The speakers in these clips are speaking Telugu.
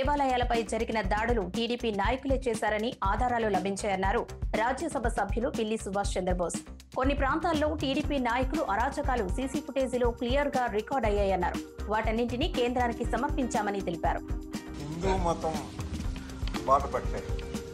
దేవాలయాలపై జరిగిన దాడులు టీడీపీ నాయకులే చేశారని ఆధారాలు లభించాయన్నారు రాజ్యసభ సభ్యులు పిల్లి సుభాష్ చంద్రబోస్ కొన్ని ప్రాంతాల్లో టీడీపీ నాయకులు అరాచకాలు సీసీ ఫుటేజీలో క్లియర్ గా రికార్డ్ అయ్యాయన్నారు వాటన్నింటినీ కేంద్రానికి సమర్పించామని తెలిపారు హిందూ మతం బాట పట్టాయి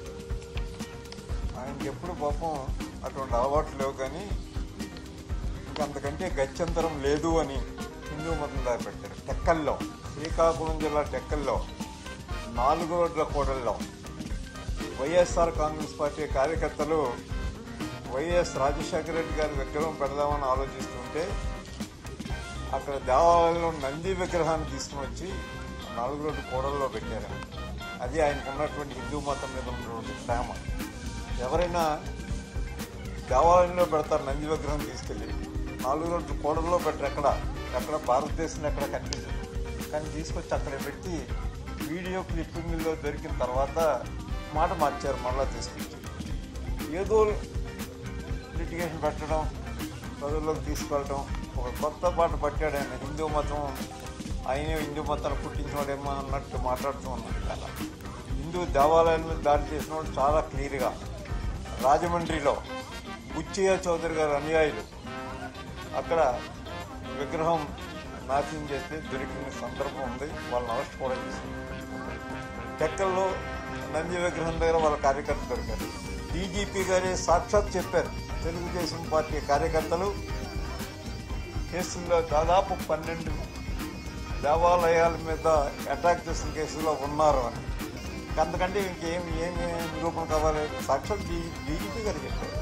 ఆయనకి ఎప్పుడు పాపం అటువంటి అలవాట్లు లేవు కానీ ఇంకంతకంటే గత్యంతరం లేదు అని హిందూ మతం దారి పెట్టారు టెక్కల్లో శ్రీకాకుళం జిల్లా టెక్కల్లో నాలుగు రోడ్ల కూడల్లో వైఎస్ఆర్ కాంగ్రెస్ పార్టీ కార్యకర్తలు వైఎస్ రాజశేఖర రెడ్డి గారి విగ్రహం పెడదామని ఆలోచిస్తుంటే అక్కడ దేవాలయంలో నంది విగ్రహాన్ని తీసుకుని వచ్చి నాలుగు రోడ్డు కూడల్లో పెట్టారు అది ఆయనకు ఉన్నటువంటి హిందూ మతం మీద ఉన్నటువంటి ప్రేమ ఎవరైనా దేవాలయంలో పెడతారు నంది విగ్రహం తీసుకెళ్ళి నాలుగు రోడ్డు కూడల్లో పెట్టరు ఎక్కడ ఎక్కడ భారతదేశంలో ఎక్కడ కనిపించదు కానీ తీసుకొచ్చి అక్కడ పెట్టి వీడియో క్లిప్పింగ్లో దొరికిన తర్వాత మాట మార్చారు మళ్ళా తీసుకొచ్చి ఏదో లిటిగేషన్ పెట్టడం ప్రజల్లోకి తీసుకెళ్ళడం ఒక కొత్త పాట పట్టాడు ఆయన హిందూ మతం ఆయనే హిందూ మతాన్ని పుట్టించినోడేమో అన్నట్టు మాట్లాడుతూ ఉన్నాడు కదా హిందూ దేవాలయాల మీద దాడి చేసినోడు చాలా క్లియర్గా రాజమండ్రిలో బుచ్చయ్య చౌదరి గారు అనుయాయులు అక్కడ విగ్రహం నాశనం చేస్తే దొరికిన సందర్భం ఉంది వాళ్ళని అరెస్ట్ కూడా చేసింది టెక్కల్లో నంది విగ్రహం దగ్గర వాళ్ళ కార్యకర్తలు దొరికారు డీజీపీ గారే సాక్షాత్ చెప్పారు తెలుగుదేశం పార్టీ కార్యకర్తలు కేసుల్లో దాదాపు పన్నెండు దేవాలయాల మీద అటాక్ చేసిన కేసులో ఉన్నారు అని అంతకంటే ఇంకేం ఏమి నిరూపణ కావాలి సాక్షాత్ డీ డీజీపీ గారు చెప్పారు